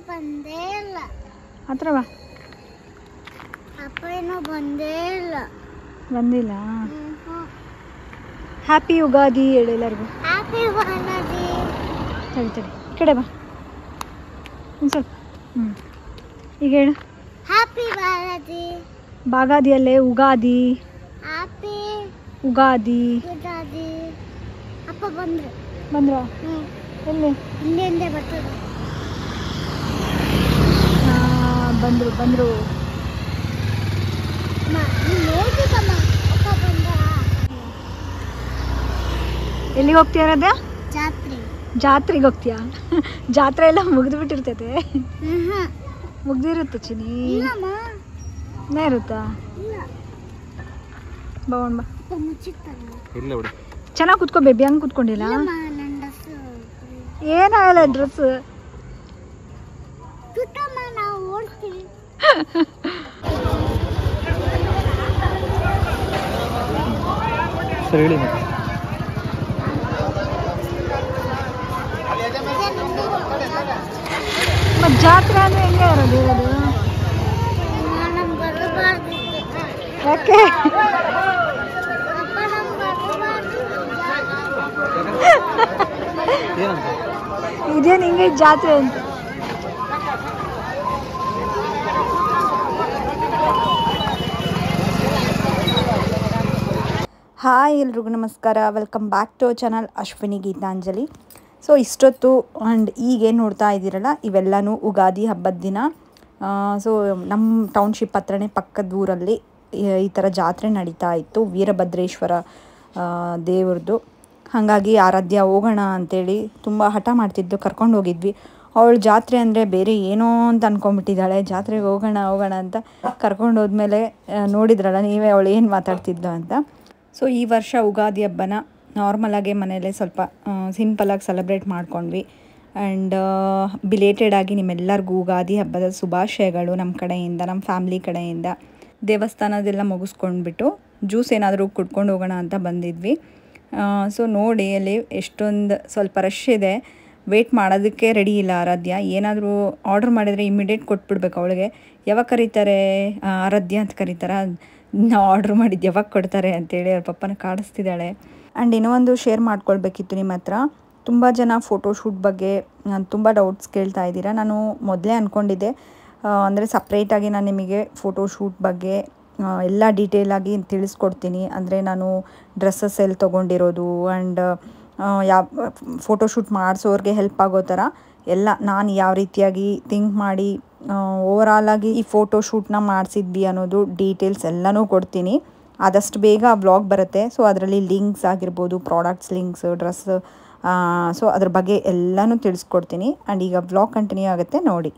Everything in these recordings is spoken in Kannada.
ಬಂದೇ ಇಲ್ಲ ಹತ್ರ ಬಾ ಅಪ್ಪ ಏನೋ ಬಂದೇ ಇಲ್ಲ ಬಂದಿಲ್ಲ ಹ್ಯಾಪಿ ಯುಗಾದಿ ಹೇಳು ಎಲ್ಲರಿಗೂ ಹ್ಯಾಪಿ ಬಾಲಾಜಿ ತಡಿ ತಡಿ ಈ ಕಡೆ ಬಾ ಒಂದು ಸ್ವಲ್ಪ ಹ್ಞೂ ಈಗ ಹೇಳು ಹ್ಯಾಪಿ ಬಾಲಾಜಿ ಬಾಗಾದಿಯಲ್ಲೇ ಉಗಾದಿ ಹ್ಯಾಪಿ ಉಗಾದಿ ಯುಗಾದಿ ಅಪ್ಪ ಬಂದ್ರು ಬಂದ್ರ ಹ್ಞೂ ಎಲ್ಲಿ ಹಿಂದೆ ಬರ್ತದೆ ಹಾಂ ಬಂದರು ಬಂದರು ಅಮ್ಮ ನೀನು ನೋಡ್ಬೇಕಮ್ಮ ಅಪ್ಪ ಬಂದ ಎಲ್ಲಿಗೆ ಹೋಗ್ತೀಯ ಇರೋದ ಜಾತ್ರೆ ಜಾತ್ರೆಗೆ ಹೋಗ್ತೀಯಾ ಜಾತ್ರೆ ಎಲ್ಲ ಮುಗಿದು ಬಿಟ್ಟಿರ್ತೈತೆ ಹ್ಞೂ ಹ್ಞೂ ಮುಗ್ದಿರುತ್ತೆ ಚಿನಿ ಇಲ್ಲಮ್ಮ ಇನ್ನೇ ಇರುತ್ತಾ ಇಲ್ಲ ಬಗೊಂಡ್ ಬಾ ಅಪ್ಪ ಮುಚ್ಚಿರ್ತಾರಲ್ಲ ಇಲ್ಲ ಬಿಡಿ ಚೆನ್ನಾಗಿ ಕುತ್ಕೋ ಬೇಬಿ ಹಂಗೆ ಕುತ್ಕೊಂಡಿಲ್ಲ ಇಲ್ಲಮ್ಮ ನನ್ನ ಡ್ರೆಸ್ಸು ಏನಾಗಲ್ಲ ಡ್ರೆಸ್ ತುಟ್ಟಮ್ಮ ನಾವು ಓಡ್ತೀವಿ ಸರ್ ಹೇಳಿ ಮತ್ತೆ ಮತ್ತು ಜಾತ್ರೆ ಅಂದರೆ ಹೆಂಗೆ ಇರೋದು ಇರೋದು ನಮ್ಗೆ ಬರಬಾರ್ದಿತ್ತು ಯಾಕೆ ಅಪ್ಪ ನಮ್ಗೆ ಬರಬಾರ್ದಿತ್ತು ಏನಂತ ಇದೇನು ಹಿಂಗೆ ಜಾತ್ರೆ ಅಂತ ಹಾಯ್ ಎಲ್ರಿಗೂ ನಮಸ್ಕಾರ welcome back to channel Ashwini Geetanjali so ಇಷ್ಟೊತ್ತು ಆ್ಯಂಡ್ ಈಗೇನು ನೋಡ್ತಾ ಇದ್ದೀರಲ್ಲ ಇವೆಲ್ಲನೂ ಉಗಾದಿ ಹಬ್ಬದ ದಿನ ಸೊ ನಮ್ಮ ಟೌನ್ಶಿಪ್ ಹತ್ರನೇ ಪಕ್ಕದ ಊರಲ್ಲಿ ಈ- ಈ ಥರ ಜಾತ್ರೆ ನಡೀತಾ ಇತ್ತು ವೀರಭದ್ರೇಶ್ವರ ಆ, ದೇವ್ರದ್ದು ಹಾಗಾಗಿ ಆರಾಧ್ಯ ಹೋಗೋಣ ಅಂತೇಳಿ ತುಂಬ ಹಠ ಮಾಡ್ತಿದ್ದು ಕರ್ಕೊಂಡು ಹೋಗಿದ್ವಿ ಅವಳು ಜಾತ್ರೆ ಅಂದರೆ ಬೇರೆ ಏನೋ ಅಂತ ಅಂದ್ಕೊಂಬಿಟ್ಟಿದ್ದಾಳೆ ಜಾತ್ರೆಗೆ ಹೋಗೋಣ ಹೋಗೋಣ ಅಂತ ಕರ್ಕೊಂಡು ಹೋದ್ಮೇಲೆ ಆ, ನೋಡಿದ್ರಲ್ಲ ನೀವೇ ಅವಳು ಏನು ಮಾತಾಡ್ತಿದ್ಲು ಅಂತ ಸೊ ಈ ವರ್ಷ ಉಗಾದಿ ಹಬ್ಬನ ನಾರ್ಮಲಾಗೆ ಮನೇಲೆ ಸ್ವಲ್ಪ ಸಿಂಪಲಾಗಿ ಸೆಲೆಬ್ರೇಟ್ ಮಾಡ್ಕೊಂಡ್ವಿ ಆ್ಯಂಡ್ ಬಿಲೇಟೆಡ್ ಆಗಿ ನಿಮ್ಮೆಲ್ಲರಿಗೂ ಉಗಾದಿ ಹಬ್ಬದ ಶುಭಾಶಯಗಳು ನಮ್ಮ ಕಡೆಯಿಂದ ನಮ್ಮ ಫ್ಯಾಮ್ಲಿ ಕಡೆಯಿಂದ ದೇವಸ್ಥಾನದೆಲ್ಲ ಮುಗಿಸ್ಕೊಂಡ್ಬಿಟ್ಟು ಜ್ಯೂಸ್ ಏನಾದರೂ ಕುಡ್ಕೊಂಡು ಹೋಗೋಣ ಅಂತ ಬಂದಿದ್ವಿ ಸೊ ನೋಡಿ ಅಲ್ಲಿ ಎಷ್ಟೊಂದು ಸ್ವಲ್ಪ ರಶ್ ಇದೆ ವೇಟ್ ಮಾಡೋದಕ್ಕೆ ರೆಡಿ ಇಲ್ಲ ಆರಾಧ್ಯ ಏನಾದರೂ ಆರ್ಡ್ರ್ ಮಾಡಿದರೆ ಇಮಿಡಿಯೇಟ್ ಕೊಟ್ಬಿಡ್ಬೇಕು ಅವಳಿಗೆ ಯಾವಾಗ ಕರೀತಾರೆ ಆ, ಆರಾಧ್ಯ ಅಂತ ಕರೀತಾರ ನಾವು ಆರ್ಡ್ರ್ ಮಾಡಿದ್ದು ಯಾವಾಗ ಕೊಡ್ತಾರೆ ಅಂತೇಳಿ ಅವ್ರ ಪಪ್ಪನ ಕಾಡಿಸ್ತಿದ್ದಾಳೆ ಆ್ಯಂಡ್ ಇನ್ನೂ ಒಂದು ಶೇರ್ ಮಾಡ್ಕೊಳ್ಬೇಕಿತ್ತು ನಿಮ್ಮ ಹತ್ರ ತುಂಬ ಜನ ಫೋಟೋಶೂಟ್ ಬಗ್ಗೆ ತುಂಬ ಡೌಟ್ಸ್ ಕೇಳ್ತಾ ಇದ್ದೀರಾ ನಾನು ಮೊದಲೇ ಅಂದ್ಕೊಂಡಿದ್ದೆ ಅಂದರೆ ಸಪ್ರೇಟಾಗಿ ನಾನು ನಿಮಗೆ ಫೋಟೋಶೂಟ್ ಬಗ್ಗೆ ಆ, ಎಲ್ಲ ಡೀಟೇಲಾಗಿ ತಿಳಿಸ್ಕೊಡ್ತೀನಿ ಅಂದರೆ ನಾನು ಡ್ರೆಸ್ಸಸ್ ಎಲ್ಲಿ ತೊಗೊಂಡಿರೋದು ಆ್ಯಂಡ್ ಯಾವ ಫೋಟೋಶೂಟ್ ಮಾಡಿಸೋರ್ಗೆ ಹೆಲ್ಪ್ ಆಗೋ ಥರ ಎಲ್ಲ ನಾನು ಯಾವ ರೀತಿಯಾಗಿ ಥಿಂಕ್ ಮಾಡಿ ಓವರಾಲಾಗಿ ಈ ಫೋಟೋಶೂಟ್ನ ಮಾಡಿಸಿದ್ವಿ ಅನ್ನೋದು ಡೀಟೇಲ್ಸ್ ಎಲ್ಲನೂ ಕೊಡ್ತೀನಿ ಆದಷ್ಟು ಬೇಗ ಆ ವ್ಲಾಗ್ ಬರುತ್ತೆ ಸೊ ಅದರಲ್ಲಿ ಲಿಂಕ್ಸ್ ಆಗಿರ್ಬೋದು ಪ್ರಾಡಕ್ಟ್ಸ್ ಲಿಂಕ್ಸ್ ಡ್ರೆಸ್ ಸೊ ಅದ್ರ ಬಗ್ಗೆ ಎಲ್ಲನೂ ತಿಳಿಸ್ಕೊಡ್ತೀನಿ ಆ್ಯಂಡ್ ಈಗ ವ್ಲಾಗ್ ಕಂಟಿನ್ಯೂ ಆಗುತ್ತೆ ನೋಡಿ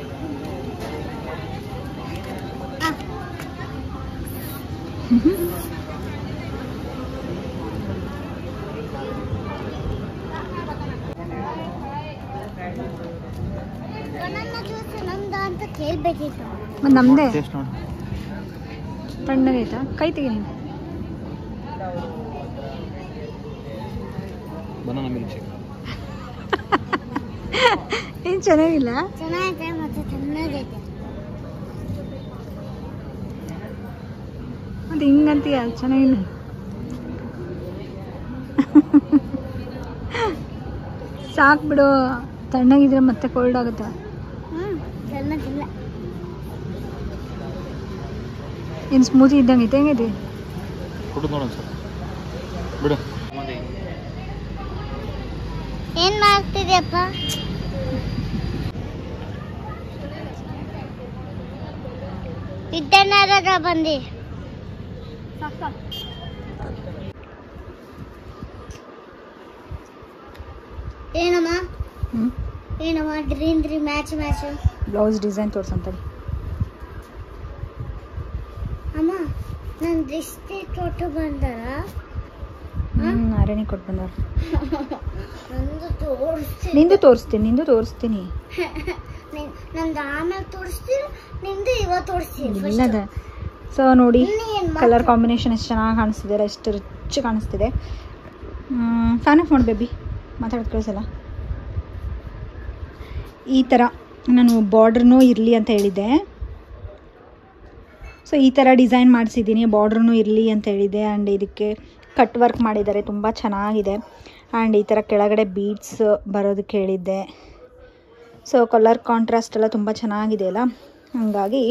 ಬನಾನ ಜ್ಯೂಸ್ ನಮ್ದು ಅಂತ ಕೇಳ್ಬೇಕಿತ್ತು ಮತ್ತು ನಮ್ಮದೇ ಟೇಸ್ಟ್ ನೋಡಿ ತಣ್ಣಗೈತಾ ಕೈ ತೆಗಿ ನೀನು ಬನಾನಾ ಮಿಲ್ಕ್ ಶೇಕ್ ಏನು ಚೆನ್ನಾಗಿಲ್ಲ ಚೆನ್ನಾಗೈತೆ ಮತ್ತೆ ಚೆನ್ನಾಗೈತೆ ಮತ್ತು ಹಿಂಗಂತೀಯ ಚೆನ್ನಾಗಿಲ್ಲ ಸಾಕು ಬಿಡು ತಣ್ಣಗಿದ್ರೆ ಮತ್ತೆ ಕೋಲ್ಡ್ ಆಗುತ್ತೆ ಹ್ಞೂ ಚೆನ್ನಾಗಿಲ್ಲ ಏನು ಸ್ಮೂತಿ ಇದ್ದಂಗೆ ಐತೆ ಹೆಂಗೈತಿ ಕುಡಿದು ನೋಡೋಣ ಸರ್ ಬಿಡು ಏನ್ ಮಾಡ್ತಿದ್ಯಪ್ಪ ವಿದ್ಯಾನಗರ ಬಂದಿ ಏನಮ್ಮ ಹ್ಞೂ ಏನಮ್ಮ dream dream match match blouse design ತೋರ್ಸಂತಡಿ ಅಮ್ಮ ನನ್ನ ದೃಷ್ಟಿ ತೊಟ್ಟು ಬಂದಾರ ಹ್ಞೂ ಅರಣಿ ಕೊಟ್ಟು ಬಂದವ್ರು ನಂದು ತೋರಿಸ್ತೀನಿ ನಿಂದು ತೋರಿಸ್ತೀನಿ ನಿಂದು ತೋರಿಸ್ತೀನಿ ನಂದು ಆಮೇಲೆ ತೋರಿಸ್ತೀನಿ ನಿಂದು ಇವಾಗ ತೋರಿಸ್ತೀನಿ ಇಲ್ಲದ ಸೊ ನೋಡಿ ಏನ್ ಕಲರ್ ಕಾಂಬಿನೇಷನ್ ಎಷ್ಟು ಚೆನ್ನಾಗಿ ಕಾಣಿಸ್ತಿದೆ ಎಷ್ಟು ರಿಚ್ ಕಾಣಿಸ್ತಿದೆ ಫ್ಯಾನ್ ಆಫ್ ಮಾಡಿ ಬೇಬಿ ಮಾತಾಡೋದು ಕೇಳಿಸಲ್ಲ ಈ ಥರ ನಾನು ಬಾರ್ಡ್ರೂ ಇರಲಿ ಅಂತ ಹೇಳಿದ್ದೆ ಸೊ ಈ ಥರ ಡಿಸೈನ್ ಮಾಡಿಸಿದ್ದೀನಿ ಬಾರ್ಡ್ರೂ ಇರಲಿ ಅಂತ ಹೇಳಿದೆ ಆ್ಯಂಡ್ ಇದಕ್ಕೆ ಕಟ್ ವರ್ಕ್ ಮಾಡಿದ್ದಾರೆ ತುಂಬ ಚೆನ್ನಾಗಿದೆ ಆ್ಯಂಡ್ ಈ ಥರ ಕೆಳಗಡೆ ಬೀಡ್ಸ್ ಬರೋದಕ್ಕೆ ಹೇಳಿದ್ದೆ ಸೊ ಕಲರ್ ಕಾಂಟ್ರಾಸ್ಟ್ ಎಲ್ಲ ತುಂಬ ಚೆನ್ನಾಗಿದೆ ಅಲ್ಲ ಹಾಗಾಗಿ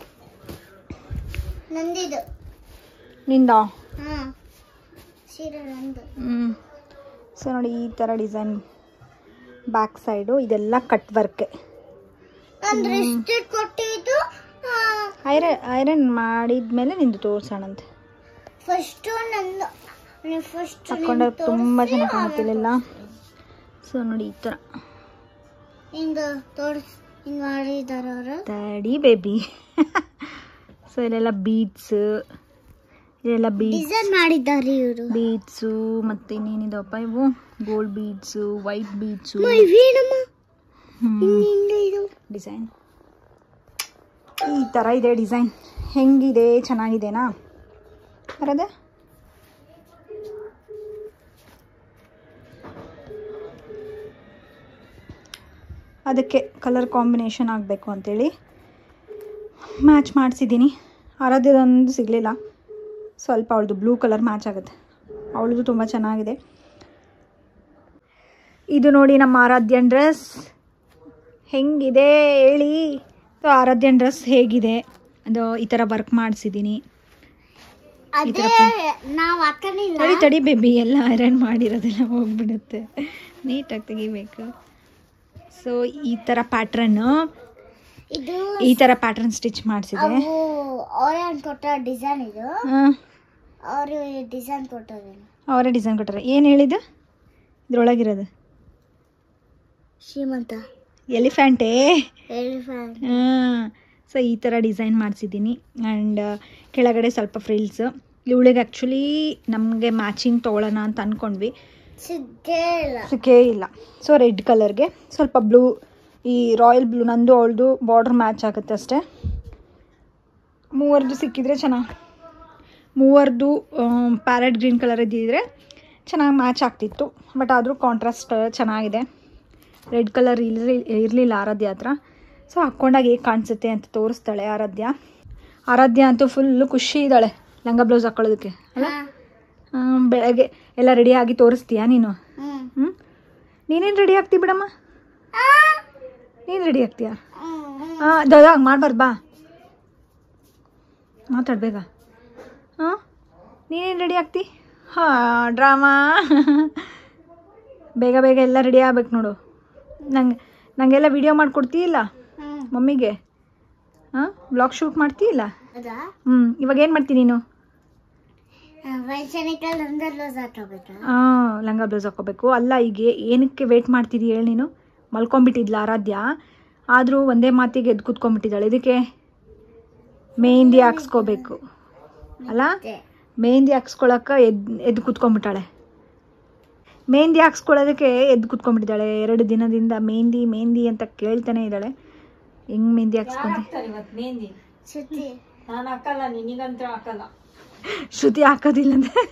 ನಂದಿದು ನಿಂದ ಹಾ ಸೀರೆ ನಂದು ಸೊ ನೋಡಿ ಈ ಥರ ಡಿಸೈನ್ ಬ್ಯಾಕ್ ಸೈಡು ಇದೆಲ್ಲ ಕಟ್ ವರ್ಕೆ ಅಂದ್ರೆ ಎಷ್ಟು ಕೊಟ್ಟಿದ್ದು ಐರನ್ ಐರನ್ ಮಾಡಿದ್ಮೇಲೆ ನಿಂದು ತೋರ್ಸೋಣಂತೆ ಫಸ್ಟ್ ನಂದು ಫಸ್ಟ್ ಹಾಕೊಂಡ್ರೆ ತುಂಬ ಚೆನ್ನಾಗಿ ಕಾಣುತ್ತಿಲ್ಲ ಸೊ ನೋಡಿ ಈ ಥರ ಹಿಂಗ ತೋರ್ಸ್ ಹಿಂಗ್ ಮಾಡಿದಾರ ಅವರು ತಡಿ ಬೇಬಿ ಸೊ ಇಲ್ಲೆಲ್ಲ ಬೀಡ್ಸ್ ಇದೆಲ್ಲ ಬೀಡ್ಸ್ ಡಿಸೈನ್ ಮಾಡಿದ್ದಾರೆ ಇವರು ಬೀಡ್ಸು ಮತ್ತು ಇನ್ನೇನಿದವಪ್ಪ ಇವು ಗೋಲ್ಡ್ ಬೀಡ್ಸು ವೈಟ್ ಬೀಡ್ಸು ಇವೇನಮ್ಮ ಹಿಂಗ ಇದು ಡಿಸೈನ್ ಈ ಥರ ಇದೆ ಡಿಸೈನ್ ಹೆಂಗಿದೆ ಚೆನ್ನಾಗಿದೆನಾ ಬರದೆ ಅದಕ್ಕೆ ಕಲರ್ ಕಾಂಬಿನೇಷನ್ ಆಗಬೇಕು ಅಂತೇಳಿ ಮ್ಯಾಚ್ ಮಾಡಿಸಿದ್ದೀನಿ ಆರಾಧ್ಯದೊಂದು ಸಿಗಲಿಲ್ಲ ಸ್ವಲ್ಪ ಅವಳದು ಬ್ಲೂ ಕಲರ್ ಮ್ಯಾಚ್ ಆಗುತ್ತೆ ಅವಳದು ತುಂಬ ಚೆನ್ನಾಗಿದೆ ಇದು ನೋಡಿ ನಮ್ಮ ಆರಾಧ್ಯನ್ ಡ್ರೆಸ್ ಹೆಂಗಿದೆ ಹೇಳಿ ಸೊ ಆರಾಧ್ಯನ್ ಡ್ರೆಸ್ ಹೇಗಿದೆ ಅದು ಈ ಥರ ವರ್ಕ್ ಮಾಡಿಸಿದ್ದೀನಿ ಅದೇ ನಾವ್ ಹಾಕೊಂಡಿಲ್ಲ ತಡಿ ತಡಿ ಬೇಬಿ ಎಲ್ಲ ಐರನ್ ಮಾಡಿರೋದೆಲ್ಲ ಹೋಗ್ಬಿಡುತ್ತೆ ನೀಟಾಗಿ ತೆಗಿಬೇಕು ಸೊ ಈ ಥರ ಪ್ಯಾಟ್ರನ್ನು ಇದು ಈ ಥರ ಪ್ಯಾಟ್ರನ್ ಸ್ಟಿಚ್ ಮಾಡಿಸಿದೆ ಅವು ಆರೆಂಜ್ ಕೊಟ್ಟ ಡಿಸೈನ್ ಇದು ಅವರು ಡಿಸೈನ್ ಕೊಟ್ಟದೇನು ಅವರೇ ಡಿಸೈನ್ ಕೊಟ್ಟಾರೆ ಏನು ಹೇಳಿದ್ದು ಇದ್ರೊಳಗಿರೋದು ಶ್ರೀಮಂತ ಎಲಿಫ್ಯಾಂಟೇ ಎಲಿಫೆಂಟ್ ಸೊ ಈ ಥರ ಡಿಸೈನ್ ಮಾಡಿಸಿದ್ದೀನಿ ಆ್ಯಂಡ್ ಕೆಳಗಡೆ ಸ್ವಲ್ಪ ಫ್ರಿಲ್ಸ್ ಇವಳಿಗೆ ಆ್ಯಕ್ಚುಲಿ ನಮಗೆ ಮ್ಯಾಚಿಂಗ್ ತೊಗೊಳ್ಳೋಣ ಅಂತ ಅಂದ್ಕೊಂಡ್ವಿ ಸಿಕ್ಕೇ ಇಲ್ಲ ಸಿಕ್ಕೇ ಇಲ್ಲ ಸೊ ರೆಡ್ ಕಲರ್ಗೆ ಸ್ವಲ್ಪ ಬ್ಲೂ ಈ ರಾಯಲ್ ಬ್ಲೂ ನಂದು ಅವಳದು ಬಾರ್ಡ್ರ್ ಮ್ಯಾಚ್ ಆಗುತ್ತೆ ಅಷ್ಟೇ ಮೂವರ್ದು ಸಿಕ್ಕಿದ್ರೆ ಚೆನ್ನಾಗಿ ಮೂವರ್ದು ಪ್ಯಾರೆಟ್ ಗ್ರೀನ್ ಕಲರ್ ಇದ್ದಿದ್ರೆ ಚೆನ್ನಾಗಿ ಮ್ಯಾಚ್ ಆಗ್ತಿತ್ತು ಬಟ್ ಆದರೂ ಕಾಂಟ್ರಾಸ್ಟ್ ಚೆನ್ನಾಗಿದೆ ರೆಡ್ ಕಲರ್ ಇರಲಿ ಇರಲಿಲ್ಲ ಆರಾಧ್ಯ ಹತ್ರ ಸೊ ಹಾಕ್ಕೊಂಡಾಗ ಹೇಗೆ ಕಾಣಿಸುತ್ತೆ ಅಂತ ತೋರಿಸ್ತಾಳೆ ಆರಾಧ್ಯ ಆರಾಧ್ಯ ಅಂತೂ ಫುಲ್ಲು ಖುಷಿ ಇದ್ದಾಳೆ ಲಂಗ ಬ್ಲೌಸ್ ಹಾಕೊಳ್ಳೋದಕ್ಕೆ ಅಲ್ಲ ಹಾ. ಹ್ಮ್, ಬೆಳಗ್ಗೆ ಎಲ್ಲ ರೆಡಿಯಾಗಿ ತೋರಿಸ್ತೀಯಾ ನೀನು ಹ್ಮ್ ಹ್ಞೂ ನೀನೇನು ರೆಡಿ ಆಗ್ತಿ ಬಿಡಮ್ಮ ನೀನು ರೆಡಿ ಆಗ್ತೀಯಾ ಹ್ಮ್ ಹಾಂ ದೊಡ್ಡ ಹಂಗೆ ಮಾಡ್ಬಾರ್ದು ಬಾ ಮಾತಾಡ್ಬೇಗ ಹಾಂ ನೀನೇನು ರೆಡಿ ಆಗ್ತಿ ಹಾಂ ಡ್ರಾಮಾ ಬೇಗ ಬೇಗ ಎಲ್ಲ ರೆಡಿ ಆಗ್ಬೇಕು ನೋಡು ನಂಗೆ ನನಗೆಲ್ಲ ವಿಡಿಯೋ ಮಾಡಿಕೊಡ್ತೀಯಿಲ್ಲ ಹ್ಮ್ ಮಮ್ಮಿಗೆ ಹಾಂ ಬ್ಲಾಗ್ ಶೂಟ್ ಮಾಡ್ತೀಯಿಲ್ಲ ಹೌದಾ ಹ್ಞೂ ಇವಾಗ ಏನು ಮಾಡ್ತೀನಿ ನೀನು ವೈಜ್ಞಾನಿಕಲ್ ಅಂದ್ರೆ ಲೂಸ್ ಹಾಕೋಬೇಕಾ ಹಾಂ ಲಂಗ ಬ್ಲೌಸ್ ಹಾಕೋಬೇಕು ಅಲ್ಲ ಈಗ ಏನಕ್ಕೆ ವೇಟ್ ಮಾಡ್ತಿದ್ದೀ ಹೇಳಿ ನೀನು ಮಲ್ಕೊಂಬಿಟ್ಟಿದ್ಲ ಆರಾಧ್ಯ ಆದರೂ ಒಂದೇ ಮಾತಿಗೆ ಎದ್ದು ಕೂತ್ಕೊಂಡ್ಬಿಟ್ಟಿದ್ದಾಳೆ ಇದಕ್ಕೆ ಮೆಹಂದಿ ಹಾಕ್ಸ್ಕೋಬೇಕು ಅಲ್ಲ ಮೆಹಂದಿ ಹಾಕ್ಸ್ಕೊಳಕ್ಕೆ ಎದ್ದು ಎದ್ದು ಕೂತ್ಕೊಂಡ್ಬಿಟ್ಟಾಳೆ ಮೆಹಂದಿ ಹಾಕ್ಸ್ಕೊಳ್ಳೋದಕ್ಕೆ ಎದ್ದು ಕೂತ್ಕೊಂಡ್ಬಿಟ್ಟಿದ್ದಾಳೆ ಎರಡು ದಿನದಿಂದ ಮೆಹಂದಿ ಮೆಹಂದಿ ಅಂತ ಕೇಳ್ತಾನೆ ಇದ್ದಾಳೆ ಹೆಂಗ್ ಮೆಹಂದಿ ಹಾಕ್ಸ್ಕೊಂಡಿ ಸುತ್ತಿ ನಾನು ಹಾಕಲ್ಲ ನಿನಗಂತ ಹಾಕಲ್ಲ ಶ್ರುತಿ ಹಾಕೋದಿಲ್ಲ ಅಂದ್ರೆ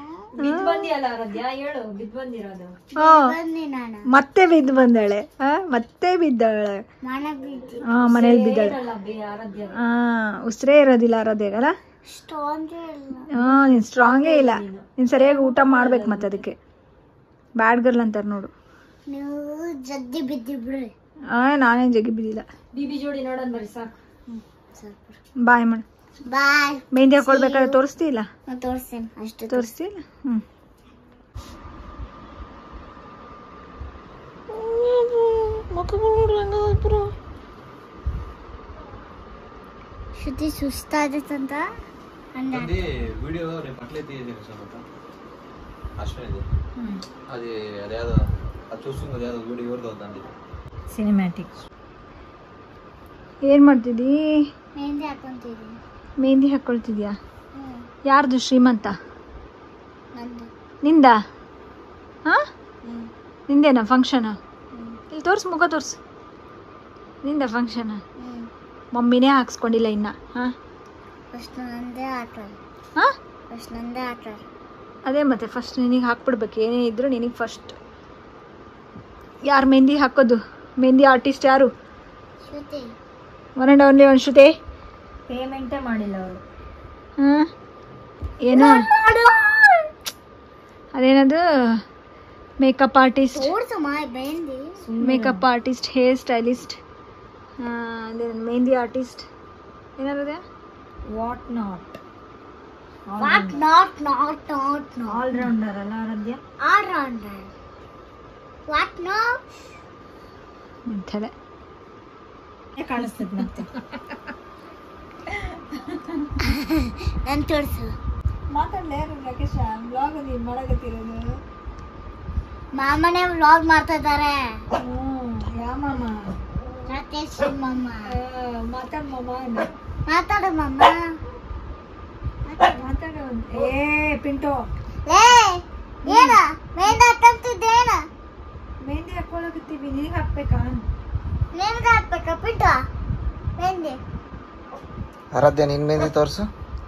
ಹಾ. ಬನ್ನಿ ನಾನು ಮತ್ತೆ ಬಿದ್ದು ಬಂದಾಳೆ ಆ, ಮತ್ತೆ ಬಿದ್ದಾಳೆ ಮನೆ ಬಿದ್ದು ಹಾ ಮನೇಲಿ ಬಿದ್ದಾಳೆ ಹಾ ಉಸಿರೇ ಇರೋದಿಲ್ಲ ಆರಾಧ್ಯಾಗಲ್ಲ ಸ್ಟಾಂಗ್ ಇಲ್ಲ ಹಾ ನೀನ್ ಸ್ಟ್ರಾಂಗೇ ಇಲ್ಲ ನೀನ್ ಸರಿಯಾಗಿ ಊಟ ಮಾಡ್ಬೇಕು ಮತ್ತೆ ಅದಕ್ಕೆ ಬ್ಯಾಡ್ ಗರ್ಲ್ ಅಂತಾರೆ ನೋಡು ನೀವು ಜಗ್ಗಿ ಬಿದ್ದಿ ಬಿಡ್ರಿ ಆ ನಾನೇನ್ ಜಗ್ಗಿ ಬಿದ್ದಿಲ್ಲ ಸ್ವಲ್ಪ ಬಾಯ್ ಮಾಡು ಬಾಯ್ ಮೆಹಂದಿ ಹಾಕೊಳ್ಬೇಕಾದ್ರೆ ತೋರಿಸ್ತಿಲ್ಲ ನಾನು ತೋರಿಸ್ತೇನೆ ಅಷ್ಟು ತೋರಿಸ್ತಿಲ್ಲ ಹ್ಞೂ ಶ್ರುತಿ ಸುಸ್ತಾದೈತಂತ ಅಂದ అది వీడియో రేపు అట్లే తీయలేదు సార్ అశ్విన్ ఇది అది అదేదో అది చూస్తుంది అదేదో వీడియో ఎవరిదో అవుతుంది ಸಿನಿಮ್ಯಾಟಿಕ್ ಏನು ಮಾಡ್ತಿದ್ದೀ ಮೆಹಂದಿ ಹಾಕೊಂತಿದ್ದೀನಿ ಮೆಹಂದಿ ಹಾಕ್ಕೊಳ್ತಿದ್ಯಾ ಹ್ಞೂ ಯಾರ್ದು ಶ್ರೀಮಂತ ನಂದು ನಿಂದ ಹಾಂ ಹ್ಞೂ ನಿಂದೇನಾ ಫಂಕ್ಷನು ಹ್ಞೂ ಇಲ್ಲಿ ತೋರ್ಸು ಮುಖ ತೋರ್ಸು ನಿಂದ ಫಂಕ್ಷನ್ ಹ್ಞೂ ಮಮ್ಮಿನೇ ಹಾಕ್ಸ್ಕೊಂಡಿಲ್ಲ ಇನ್ನ ಹಾಂ ಫಸ್ಟ್ ನಂದೇ ಆಟ ಹಾಂ ಫಸ್ಟ್ ನಂದೇ ಆಟ ಅದೇ ಮತ್ತೆ ಫಸ್ಟ್ ನಿನಗೆ ಹಾಕ್ಬಿಡ್ಬೇಕು ಏನೇ ಇದ್ರು ನಿನಗೆ ಫಸ್ಟ್ ಯಾರು ಮೆಹಂದಿ ಹಾಕೋದು ಮೆಹಂದಿ ಆರ್ಟಿಸ್ಟ್ ಯಾರು ಶ್ರುತಿ ಒನ್ ಆ್ಯಂಡ್ ಓನ್ಲಿ ಒಂದು ಶ್ರುತಿ ಪೇಮೆಂಟೇ ಮಾಡಿಲ್ಲ ಅವರು ಹಾಂ ಏನು ಅದೇನದು ಮೇಕಪ್ ಆರ್ಟಿಸ್ಟ್ ತೋರ್ಸಮ್ಮ ಬೆಂದಿ ಮೇಕಪ್ ಆರ್ಟಿಸ್ಟ್ ಹೇರ್ ಸ್ಟೈಲಿಸ್ಟ್ ಅದೇ ಮೆಹಂದಿ ಆರ್ಟಿಸ್ಟ್ ಏನಾರದೆ what not what not not not not all rounder ಅಲ್ಲ ಆರಾಧ್ಯ ಆಲ್ ರೌಂಡರ್ ವಾಟ್ ನಾಟ್ ಅಂಥೇಳಿ ಕಾಣಿಸ್ತದೆ ಮತ್ತೆ ನನ್ ತೋರ್ಸು ಮಾತಾಡಲೇ ರಾಕೇಶ ಬ್ಲಾಗ್ ನೀನು ಮಾಡಕತ್ತಿರೋದು ಮಾಮನೇ ವ್ಲಾಗ್ ಮಾಡ್ತಾ ಇದ್ದಾರೆ ಯಾವ ಮಾಮ ರಾಕೇಶ್ ಮಮ್ಮ ಮಾತಾಡ ಮಾಮ ಮಾತಾಡು ಮಮ್ಮ ಮಾತಾಡ ಏ ಪಿಂಟು ಲೇ ಏನ ಮೇಂದ ಹಾಕಂತಿದ್ದೇನ ಮೆಹಂದಿ ಹಾಕೊಳಕತ್ತೀವಿ ನಿನಗೆ ಹಾಕ್ಬೇಕಾ ನಿನ್ಗೆ ಹಾಕ್ಬೇಕ ಪಿಂಟ ಮೆಹಂದಿ ಆರಾಧ್ಯ ನಿನ್ ಮೇಲೆ ತೋರ್ಸು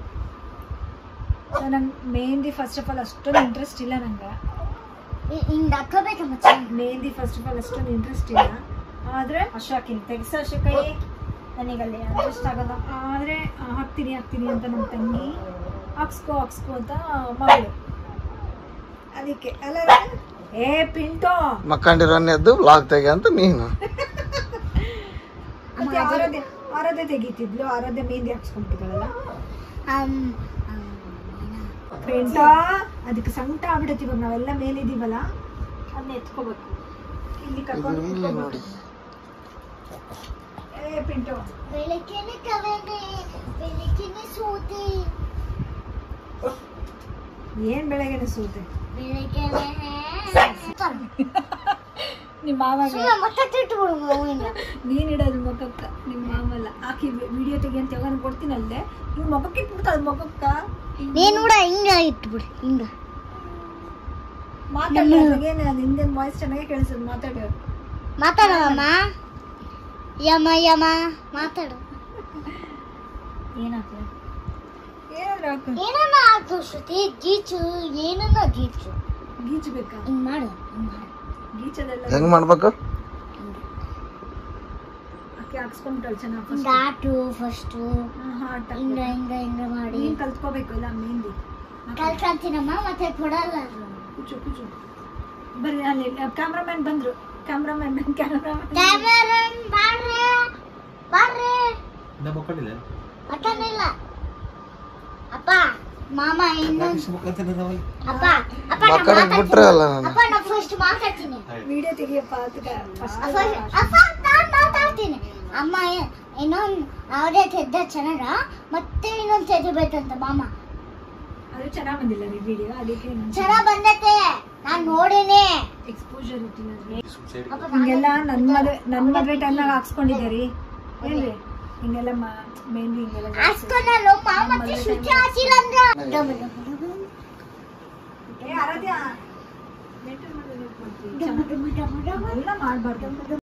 ನಂಗೆ ಮೆಹಂದಿ ಫಸ್ಟ್ ಆಫ್ ಆಲ್ ಅಷ್ಟೊಂದು ಇಂಟ್ರೆಸ್ಟ್ ಇಲ್ಲ ನಂಗೆ ಹಿಂಗ್ ಹಾಕೋಬೇಕ ಮಚ್ಚ ಮೆಹಂದಿ ಫಸ್ಟ್ ಆಫ್ ಆಲ್ ಅಷ್ಟೊಂದು ಇಂಟ್ರೆಸ್ಟ್ ಇಲ್ಲ ಆದರೆ ಅಶಾಕಿನ ತೆಗ್ಸ ಕೈ ನನಗಲ್ಲಿ ಅಡ್ಜಸ್ಟ್ ಆಗಲ್ಲ ಆದರೆ ಹಾಕ್ತೀನಿ ಹಾಕ್ತೀನಿ ಅಂತ ನಮ್ಮ ತಂಗಿ ಹಾಕ್ಸ್ಕೋ ಹಾಕ್ಸ್ಕೋ ಅಂತ ಮಗಳು ಅದಕ್ಕೆ ಅಲ್ಲ ಏ ಪಿಂಟೋ ಮಕ್ಕಂಡಿರೋನ್ನೆದ್ದು ಬ್ಲಾಗ್ ತೆಗೆ ಅಂತ ನೀನು ಮತ್ತೆ ಆರಾಧ್ಯ ಆರಾಧ್ಯ ತೆಗಿತಿದ್ಲು ಆರಾಧ್ಯ ಮೆಹಂದಿ ಹಾಕ್ಸ್ಕೊಂತಿದ್ದಾಳಲ್ಲ ಅಮ್ ಪಿಂಟ ಅದಕ್ಕೆ ಸಂಕಟ ಆಗ್ಬಿಡತ್ತೆ ಇವಾಗ ನಾವೆಲ್ಲ ಮೇಲಿದ್ದೀವಲ್ಲ ಅದನ್ನ ಎತ್ಕೋಬೇಕು ಇಲ್ಲಿ ಕರ್ಕೊಂಡು ಇಲ್ಲಿ ನೋಡಿ ಏ ಪಿಂಟು ಬೆಳಕಿನ ಕವೆನೆ ಬೆಳಕಿನ ಸೂತಿ ಏನ್ ಬೆಳಗ್ಗೆ ಸೂತೆ ಬೆಳಕಿನ ನಿಮ್ಮ ಮಾವಾಗ ಸುಮ್ಮನೆ ಮತ್ತೆ ತಿಟ್ಬಿಡು ಮಗುವಿನ ನೀನ್ ಇಡೋದು ಮುಖಕ್ಕ ನಿಮ್ಮ ಮಾಮಲ್ಲ ಆಕಿ ವಿಡಿಯೋ ತೆಗಿ ಅಂತ ಯಾವಾಗ ಕೊಡ್ತೀನಲ್ಲೇ ನೀವು ಮುಖಕ್ಕೆ ಇಟ್ಬಿಡ್ತಾಳ ಮುಖಕ್ಕ ನೀನ್ ಕೂಡ ಹಿಂಗ ಇಟ್ಬಿಡು ಹಿಂಗ ಮಾತಾಡೋದೇನು ನಿಂದೇನು ವಾಯ್ಸ್ ಚೆನ್ನಾಗಿ ಕೇಳಿಸೋದು ಮಾತಾಡೋದು ಮಾತಾಡಮ್ಮ ಯಮ ಯಮ ಮಾತಾಡು ಏನಾಗ್ತದೆ ಏನಾದ್ರು ಹಾಕು ಏನನ್ನ ಆಯ್ತು ಶ್ರುತಿ ಗೀಚು ಏನನ್ನ ಗೀಚು ಗೀಚಬೇಕಾ ಹಿಂಗ್ ಮಾಡು ಹಿಂಗ್ ಮಾಡು ಗೀಚದೆಲ್ಲ ಹೆಂಗ್ ಮಾಡ್ಬೇಕು ಆಕೆ ಹಾಕ್ಸ್ಕೊಂಡ್ಬಿಟ್ಟಾಳೆ ಚೆನ್ನಾಗಿ ಹಿಂಗ ಆಟು ಫಸ್ಟು ಹಾಟ್ ಹಿಂಗ ಹಿಂಗ ಹಿಂಗ ಮಾಡಿ ನೀನ್ ಕಲ್ತ್ಕೋಬೇಕು ಇಲ್ಲ ಮೆಹಂದಿ ಕಲ್ಕಂತೀನಮ್ಮ ಮತ್ತೆ ಕೊಡಲ್ಲ ಅದು. ಕುಚು ಕುಚು ಬರ್ರಿ ಅಲ್ಲಿ ಕ್ಯಾಮ್ರಾಮ್ಯಾನ್ ಬಂದ್ರು ಕ್ಯಾಮ್ರಾಮ್ಯಾನ್ ಕ್ಯಾಮ್ರಾಮ್ಯಾನ್ ಕ್ಯಾಮೆರನ್ ಬಾರ್ರಿ ಬಾರ್ರಿ ಇನ್ನ ಮಕ್ಕಳಿಲ್ಲ ಅಕ್ಕನಿಲ್ಲ ಅಪ್ಪ ಮಾಮ ಇನ್ನೊಂದು ಅಪ್ಪ ಅಪ್ಪ ನಾ ಮಕ್ಕಳಿಗೆ ಬಿಟ್ರೆ ಅಲ್ಲ ನಾನು ಅಪ್ಪ ನಾ ಫಸ್ಟ್ ಮಾತಾಡ್ತೀನಿ ವಿಡಿಯೋ ತೆಗಿಯಪ್ಪ ಅದಕ್ಕೆ ಫಸ್ಟ್ ಅಪ್ಪ ಅಪ್ಪ ನಾನ್ ಮಾತಾಡ್ತೀನಿ ಅಮ್ಮ ಏ- ಇನ್ನೊಂದ್ ಅವರೇ ತೆದ್ದ ಚೆನ್ನಾಗ ಮತ್ತೆ ಇನ್ನೊಂದ್ ತೆಗಿಬೇಕಂತ ಮಾಮ ಅದು ಚೆನ್ನಾಗಿ ಬಂದಿಲ್ಲ ರೀ ವಿಡಿಯೋ ಅದಕ್ಕೆ ಚೆನ್ನಾಗ್ ಬಂದೈತೆ ನಾನ್ ನೋಡಿನಿ ಎಕ್ಸ್ಪೋಜರ್ ಇಟ್ಟಿಲ್ಲ ಅಪ್ಪ ಹಿಂಗೆಲ್ಲ ನನ್ನ ಮದುವೆ ನನ್ನ ಮದುವೆ ಟೈಮ್ನಾಗ ಹಾಕ್ಸ್ಕೊಂಡಿದ್ದೆ ರೀ ಏನ್ರಿ ಹಿಂಗೆಲ್ಲ ಮೇನ್ಲಿ ಹಿಂಗೆಲ್ಲ ಜಾಸ್ತಿ. ಹಾಸ್ಕೊಂಡಲ್ಲ ಮಾಮ ಮತ್ತೆ ಶುಚಿ ಹಾಸಿಲ್ಲ ಅಂದ್ರ ಏ ಆರಾಧ್ಯ maintain ಮಾಡೋದು ಹೇಳ್ಕೊಡ್ತೀನಿ. ಚೆನ್ನಾಗಿ- ಎಲ್ಲ ಮಾಡಬಾರ್ದು